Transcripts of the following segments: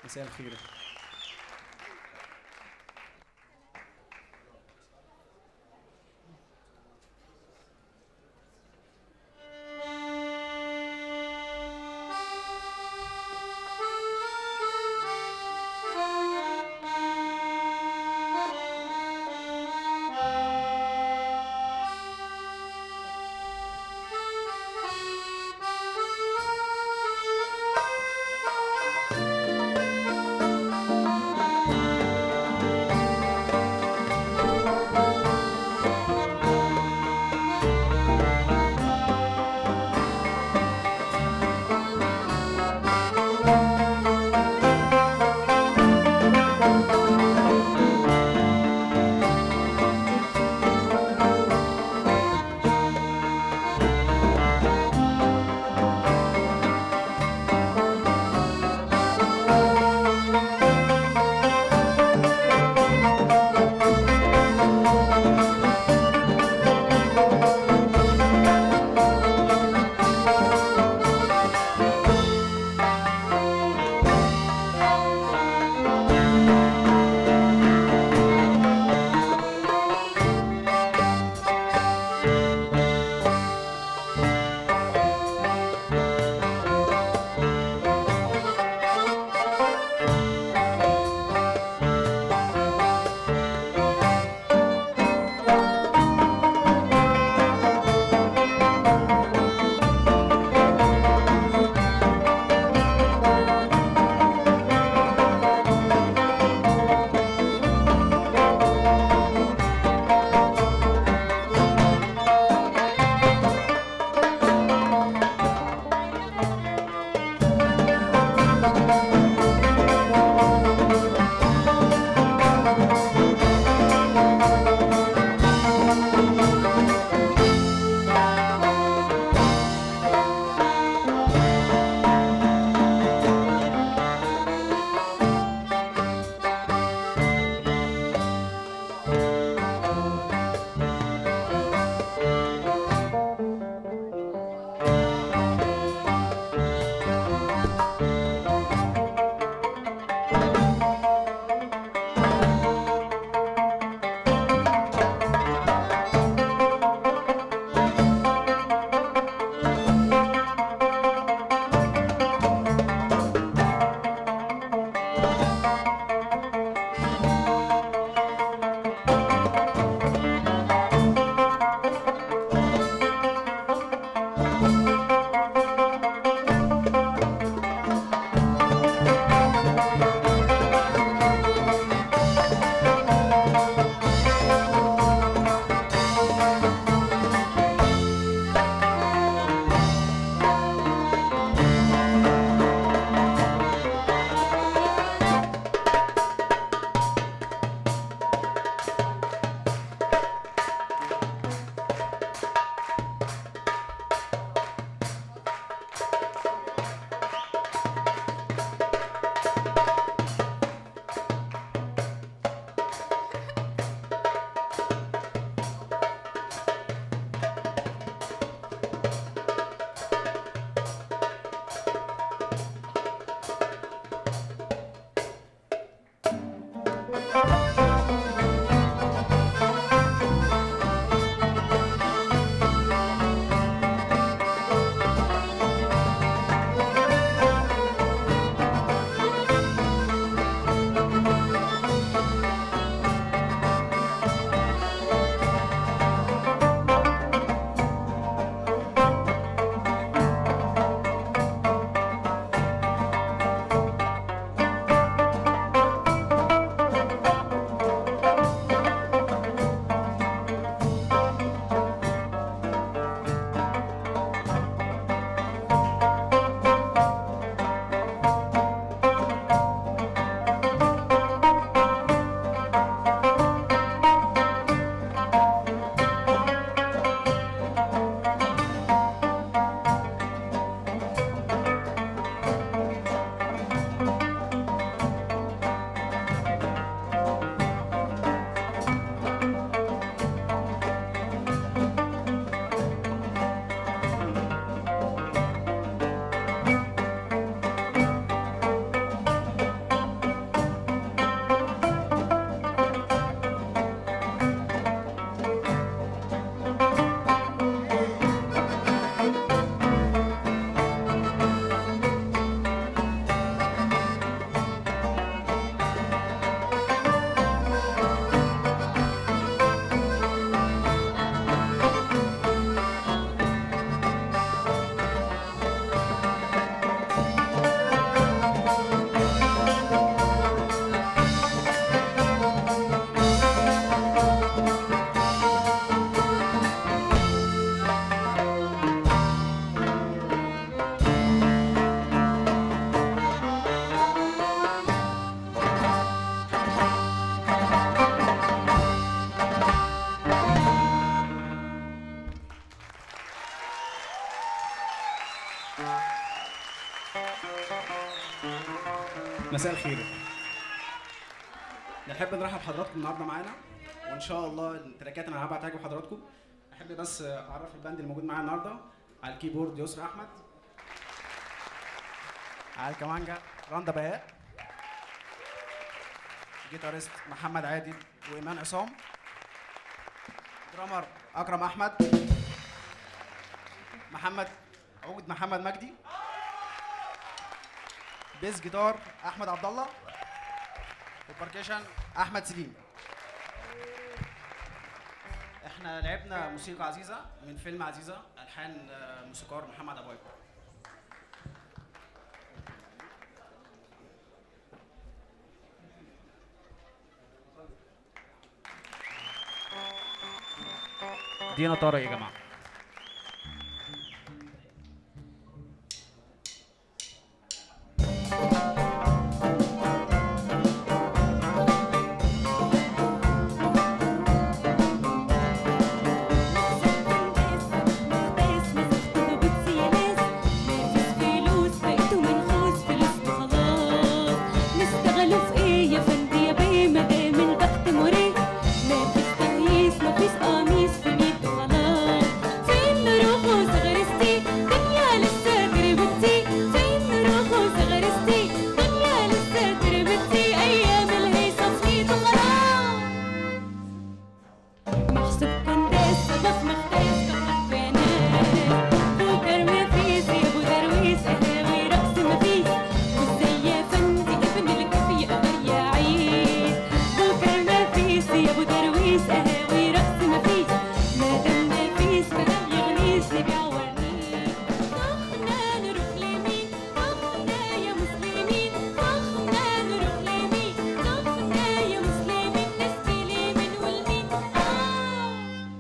مساء الخير Thank مساء الخير نحب نرحب حضراتكم النهارده معانا وان شاء الله التراكات اللي انا هبعت تعجب حضراتكم احب بس اعرف الباند اللي موجود معايا النهارده على الكيبورد يسرا احمد على الكمانجا رندا بهاء جيتارست محمد عادل وايمان عصام درامر اكرم احمد محمد عود محمد مجدي بيس جيتار احمد عبد الله وباركيشن احمد سليم احنا لعبنا موسيقى عزيزه من فيلم عزيزه الحان آه، موسيقار محمد ابو أيوب. دينا طارق يا جماعه نشتغلوا في ايه يا فندي يا بيه ما دام البخت مريح ما فيش تهييس ما فيش قميص في ميت خلاص فين نروحوا سغرستي دنيا لسه تربتي فين نروحوا سغرستي دنيا لسه تربتي ايام الهيصه في ميت خلاص محسوب كنداس صباح مختاس كفر بنات بوكر ما فيش يا ابو درويش اهلاوي رقص ما فيش وازاي يا فندي ابن الكفي قمر يا عيد بوكر ما فيش يا ابو درويش اهلاوي رقص ما فيش ما دام ما فيش كلام يغنيش نبيع ورنيش طخنا نروح لمين طخنا يا مسلمين طخنا نروح لمين طخنا يا مسلمين نسقي لمين والمين آه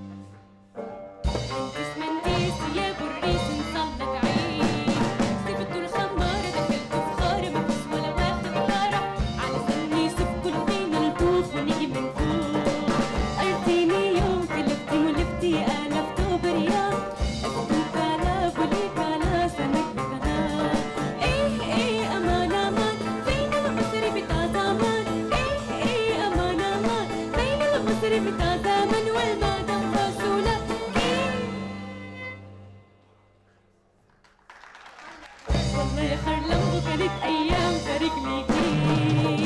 انتس منتيس يا بريس نصلك عين سبتوا الخمارة دخلتوا في خارة مفيش ولا واخد طارة على سني سبكوا الدين الطوف ونيجي من فوق قلتيني يوم تلفتي ولفتي ألفتوا برياض أفتوا كالا بولي كالا سنك بكالا إيه إيه أمان أمان فين المصري بتاع زمان إيه إيه أمان أمان فين المصري بتاع زمان والمدام رسولة إيه والله يا خرلمبو كانت ايام فرجلي جيت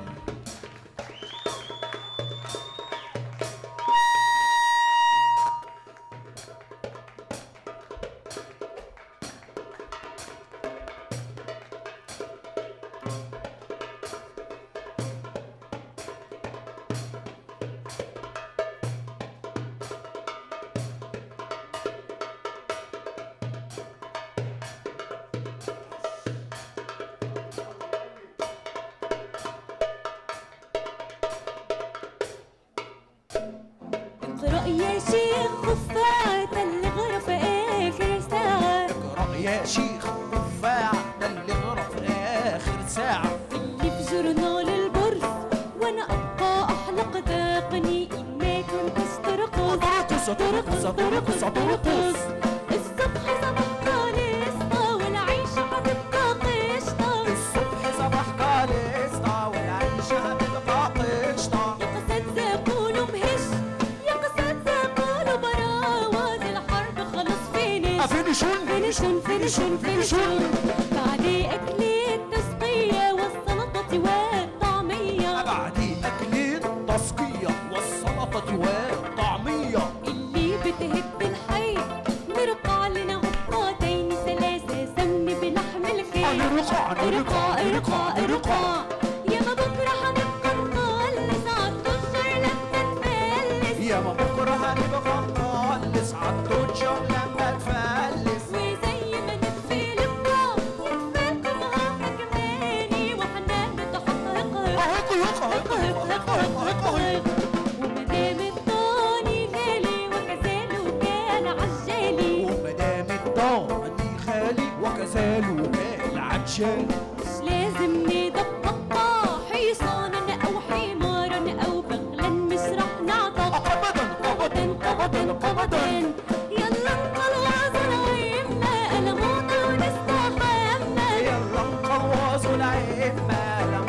اقرأ يا شيخ خفاعة اللي غرف آخر ساعة اقرأ يا شيخ تفاح ده اللي غرف آخر ساعة اللي في جورنال البورس وانا ابقى احلق ذاقني ان ما كنتش ترقص ترقص ترقص ترقص ترقص الصبح صباح قالصة والعيشة هتبقى قشطة الصبح صباح قالصة والعيشة هتبقى قشطة يا قصاد قولوا مهش يا قصاد قولوا براوة الحرب خلاص فينش فينيشون فينيشون فينيشون فينيشون بعد أكل التسقية والسلطة والطعمية بعد أكل التسقية والسلطة والطعمية اللي بتهب الحي نرقع لنا غطاتين ثلاثة سمن بلحم الخيل نرقع نرقع نرقع نرقع يا ما بكرة هنبقى نخلص عالدكتور لما نفلس يا ما بكرة هنبقى نخلص عالدوتشر لما تفلس وزي ما نطفي البقى نتفاكم هاك كماني واحنا نتحقق ومدام الطاني غالي وكذلك كان عجالي ومدام الضاني خالي وكذلك العجال مش لازم ندقق حصانا او حمارا او بغلا مش رح نعطق أبدا قبضا قبضا قبضا يلا نخلص العيمة قلموطة ونستحمى يلا نخلص العيب ما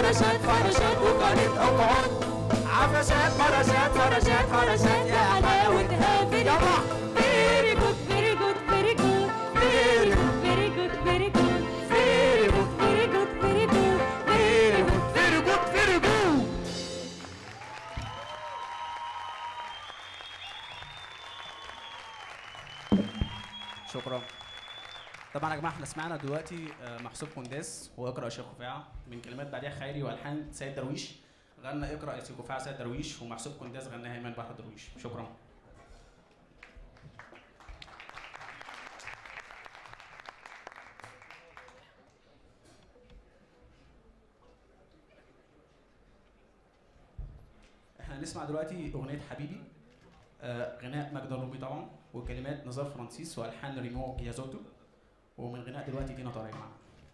فراشات فراشات وقالت اقعد عفشات فراشات فراشات فراشات يا حلاوتها فيري يلا. فيري جود فيري جود فيري جود Very فيري جود فيري جود Very good. فيري جود فيري جود فيري جود Very good, very good. شكرا طبعا يا جماعه احنا سمعنا دلوقتي آه، محسوب كنداس واقرا شيخ خفاعه من كلمات بديع خيري والحان سيد درويش غنى اقرا يا سيدي خفاعه سيد درويش ومحسوب كنداس غناها ايمن بحر درويش شكرا احنا هنسمع دلوقتي اغنيه حبيبي آه، غناء مجد الرومي طبعا وكلمات نزار فرانسيس والحان ريمو جيازوتو ومن غناء دلوقتي دينا طارق معانا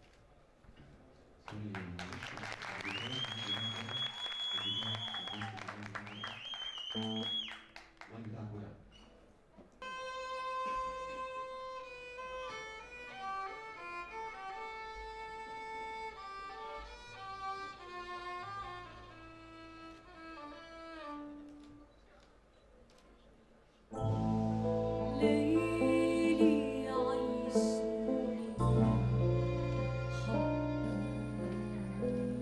ليلي عيشني حبك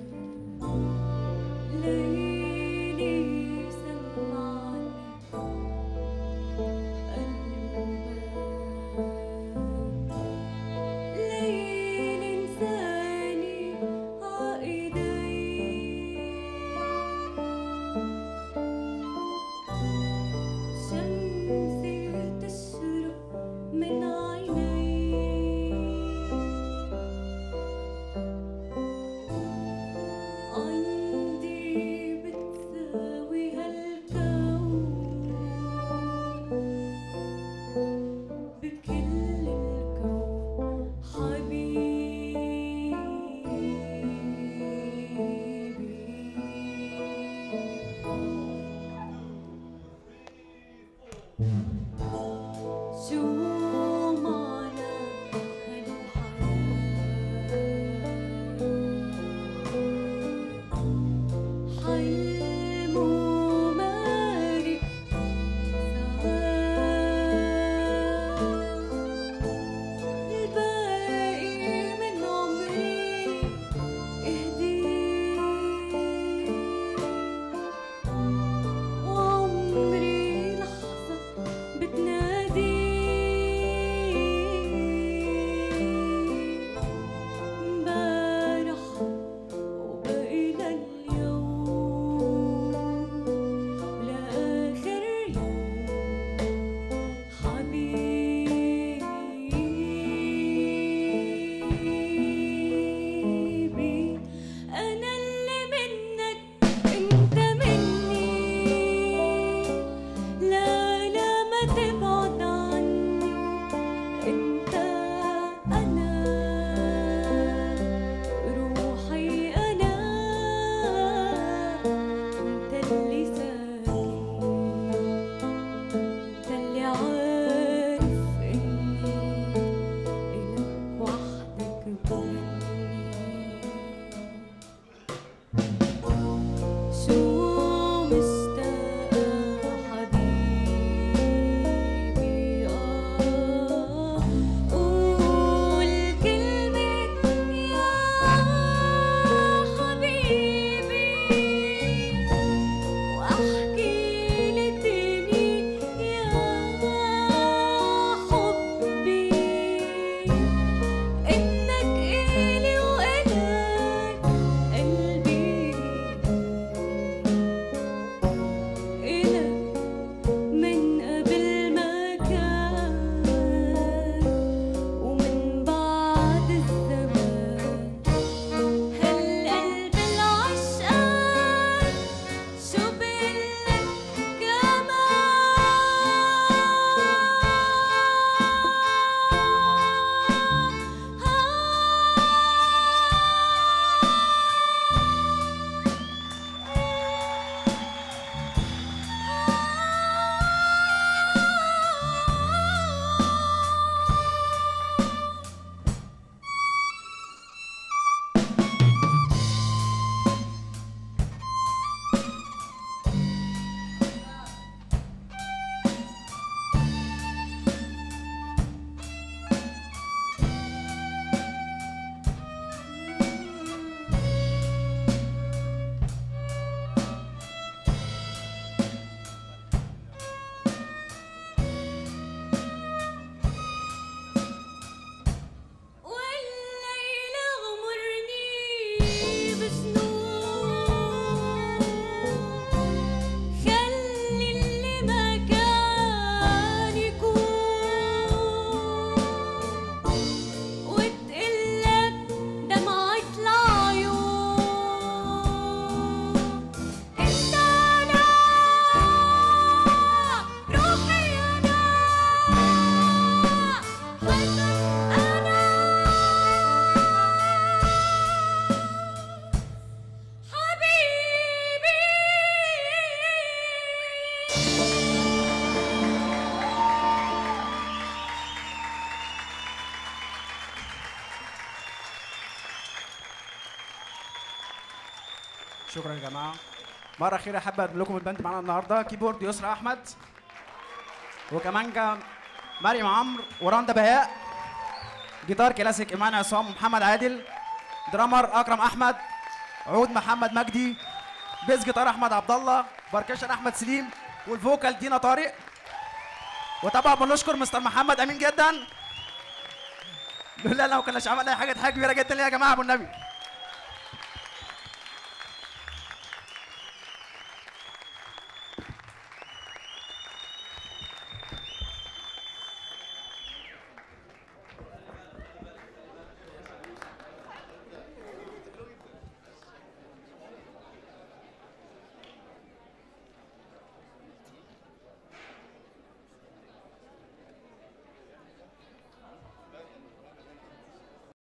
شكرا يا جماعه مره اخيره احب اقدم لكم الباند معانا النهارده كيبورد يسرى احمد وكمانجا مريم عمرو ورندا بهاء جيتار كلاسيك ايمان عصام ومحمد عادل درامر اكرم احمد عود محمد مجدي بيز جيتار احمد عبد الله باركشن احمد سليم والفوكال دينا طارق وطبعا بنشكر مستر محمد امين جدا لولا لو كناش عملنا اي حاجه دي حاجه كبيره جدا ليه يا جماعه ابو النبي